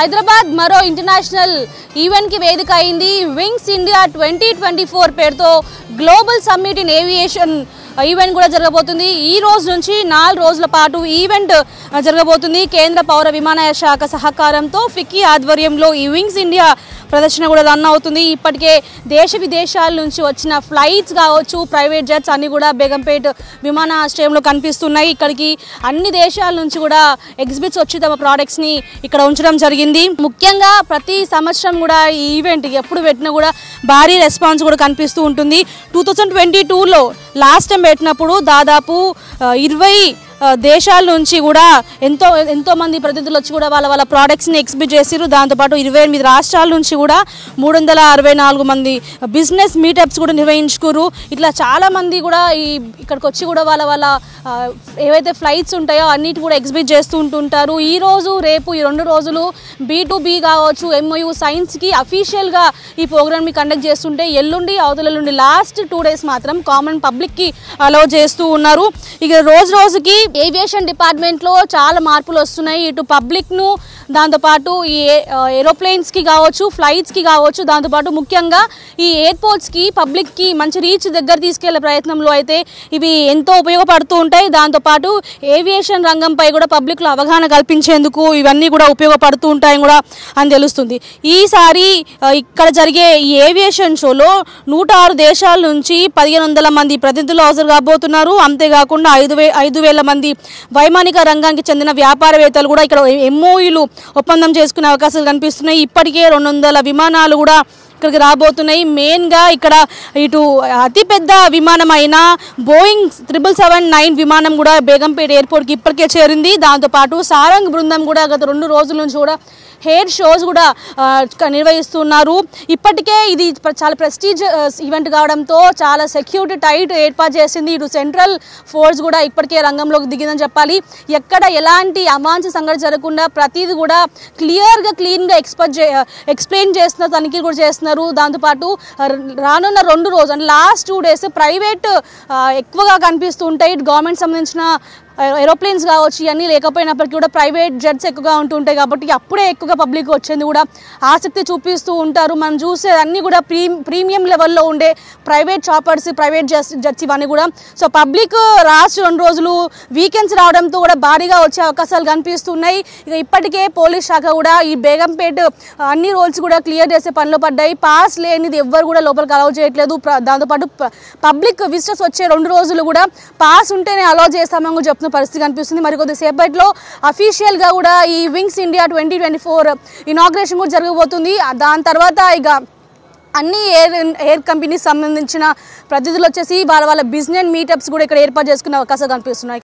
హైదరాబాద్ మరో ఇంటర్నేషనల్ ఈవెంట్కి వేదిక అయింది Wings India twenty twenty four పేరుతో global summit in aviation event కూడా జరగబోతుంది ఈ రోజు నుంచి నాలుగు రోజుల పాటు ఈవెంట్ ఆ, జరగబోతుంది కేంద్ర పౌర విమానయాన శాఖ సహకారంతో ఫిక్కీ ఆధ్వర్యంలో ఈ వింగ్స్ ఇండియా ప్రదర్శన కూడా రన్ అవుతుంది ఇప్పటికే దేశ విదేశాల నుంచి వచ్చిన ఫ్లైట్స్ కావచ్చు ప్రైవేట్ జెట్స్ అన్ని కూడా బేగంపేట్ విమానాశ్రయంలో కనిపిస్తున్నాయి ఇక్కడికి అన్ని దేశాల నుంచి కూడా ఎగ్జిబిట్స్ వచ్చి తమ ప్రోడక్ట్స్ని ఇక్కడ ఉంచడం జరిగింది ముఖ్యంగా ప్రతి సంవత్సరం కూడా ఈ ఈవెంట్ ఎప్పుడు పెట్టినా కూడా భారీ రెస్పాన్స్ కూడా కనిపిస్తూ ఉంటుంది టూ థౌజండ్ ట్వంటీ టూలో లాస్ట్ టైం పెట్టినప్పుడు దాదాపు ఆ, ఇరవై ఆ, దేశాల నుంచి కూడా ఎంతో ఎంతో మంది ప్రతినిధులు వచ్చి కూడా వాళ్ళ వాళ్ళ ప్రోడక్ట్స్ని ఎగ్జిబిట్ చేసిరు దాంతోపాటు ఇరవై ఎనిమిది రాష్ట్రాల నుంచి కూడా మూడు వందల అరవై నాలుగు మంది బిజినెస్ మీటప్స్ కూడా నిర్వహించుకురు ఇట్లా చాలా మంది కూడా ఈ ఇక్కడికి వచ్చి కూడా వాళ్ళ వాళ్ళ ఆ, ఏవైతే ఫ్లైట్స్ ఉంటాయో అన్నిటి కూడా ఎగ్జిబిట్ చేస్తూ ఉంటుంటారు ఈ రోజు రేపు ఈ రెండు రోజులు బీ టు బీ కావచ్చు ఎంఓయు సైన్స్కి అఫీషియల్గా ఈ ప్రోగ్రామ్ని కండక్ట్ చేస్తుంటే ఎల్లుండి అవతల ఎల్లుండి లాస్ట్ టూ డేస్ మాత్రం కామన్ పబ్లిక్కి అలౌ చేస్తూ ఉన్నారు ఇక రోజు రోజుకి ఏవియేషన్ డిపార్ట్మెంట్లో చాలా మార్పులు వస్తున్నాయి ఇటు పబ్లిక్ను దాంతోపాటు ఈ ఏరోప్లేన్స్కి కావచ్చు ఫ్లైట్స్కి కావచ్చు దాంతోపాటు ముఖ్యంగా ఈ ఎయిర్పోర్ట్స్కి పబ్లిక్కి మంచి రీచ్ దగ్గర తీసుకెళ్లే ప్రయత్నంలో అయితే ఇవి ఎంతో ఉపయోగపడుతూ ఉంటాయి దాంతోపాటు ఏవియేషన్ రంగంపై కూడా పబ్లిక్లో అవగాహన కల్పించేందుకు ఇవన్నీ కూడా ఉపయోగపడుతూ ఉంటాయని కూడా అని తెలుస్తుంది ఈసారి ఆ, ఇక్కడ జరిగే ఈ ఏవియేషన్ షోలో నూట ఆరు దేశాల నుంచి పదిహేను వందల మంది ప్రతినిధులు హాజరు కాబోతున్నారు అంతేకాకుండా ఐదు వే ఐదు వేల మంది వైమానిక రంగానికి చెందిన వ్యాపారవేత్తలు కూడా ఇక్కడ ఎంఓఈలు ఒప్పందం చేసుకునే అవకాశాలు కనిపిస్తున్నాయి ఇప్పటికే రెండు వందల విమానాలు కూడా ఇక్కడికి రాబోతున్నాయి మెయిన్గా ఇక్కడ ఇటు అతిపెద్ద విమానం అయిన బోయింగ్ త్రిబుల్ సెవెన్ నైన్ విమానం కూడా బేగంపేట ఎయిర్పోర్ట్కి ఇప్పటికే చేరింది దాంతోపాటు సారంగ్ బృందం కూడా గత రెండు రోజుల నుంచి కూడా హెయిర్ షోస్ కూడా ఆ, క- నిర్వహిస్తున్నారు ఇప్పటికే ఇది ప్ర- చాలా ప్రెస్టీజ్ ఈవెంట్ కావడంతో చాలా సెక్యూరిటీ టైట్ ఏర్పాటు చేసింది ఇటు సెంట్రల్ ఫోర్స్ కూడా ఇప్పటికే రంగంలోకి దిగిందని చెప్పాలి ఎక్కడ ఎలాంటి అమాంస సంఘటన జరగకుండా ప్రతిదీ కూడా క్లియర్గా క్లీన్గా ఎక్స్పెక్ట్ చే ఎక్స్ప్లెయిన్ చేస్తున్నారు తనిఖీ కూడా చేస్తున్నారు దాంతోపాటు ర- రానున్న రెండు రోజులు అంటే లాస్ట్ టూ డేస్ ప్రైవేట్ ఎక్కువగా కనిపిస్తూ ఉంటాయి ఇటు గవర్నమెంట్ సంబంధించిన ఏరోప్లేన్స్ కావచ్చు ఇవన్నీ లేకపోయినప్పటికీ కూడా ప్రైవేట్ జెట్స్ ఎక్కువగా ఉంటుంటాయి కాబట్టి అప్పుడే ఎక్కువగా పబ్లిక్ వచ్చేది కూడా ఆసక్తి చూపిస్తూ ఉంటారు మనం చూసే అన్నీ కూడా ప్రీ ప్రీమియం లెవెల్లో ఉండే private shoppers private jets jets ఇవన్నీ కూడా సో పబ్లిక్ లాస్ట్ రెండు రోజులు వీకెండ్స్ రావడంతో కూడా భారీగా వచ్చే అవకాశాలు కనిపిస్తున్నాయి ఇక ఇప్పటికే పోలీస్ శాఖ కూడా ఈ బేగంపేట్ అన్ని రోల్స్ కూడా క్లియర్ చేసే పనిలో పడ్డాయి పాస్ లేనిది ఎవ్వరు కూడా లోపలికి అలౌ చేయట్లేదు ప్ర- దాంతోపాటు పబ్లిక్ విజిటర్స్ వచ్చే రెండు రోజులు కూడా పాస్ ఉంటేనే అలౌ చేస్తామని కూడా చెప్తున్న పరిస్థితి కనిపిస్తుంది మరి కొద్దిసేపట్లో అఫీషియల్గా కూడా ఈ Wings India twenty twenty four inauguration కూడా జరగబోతుంది ఆ దాని తర్వాత ఇక అన్ని ఎయిర్ ఎయిర్ కంపెనీస్ సంబంధించిన ప్రతినిధులు వచ్చేసి వాళ్ళ వాళ్ళ బిజినెస్ మీటప్స్ కూడా ఇక్కడ ఏర్పాటు చేసుకునే అవకాశాలు కనిపిస్తున్నాయి